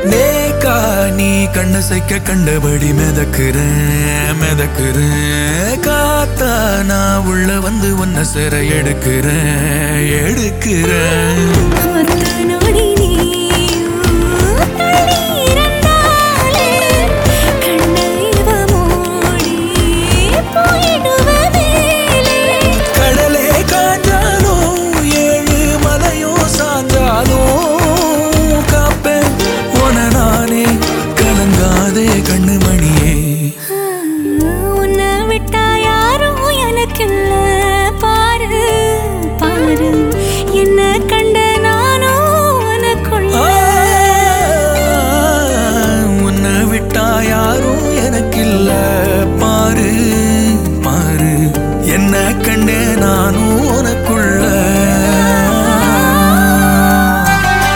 நேக்கா நீ கண்ணு சைக்க கண்டபடி மிதக்குறேன் மிதக்குறேன் காத்தா நான் உள்ள வந்து உன்னை சிறை எடுக்கிறேன் எடுக்கிறேன் ஒத்த நொடி நீ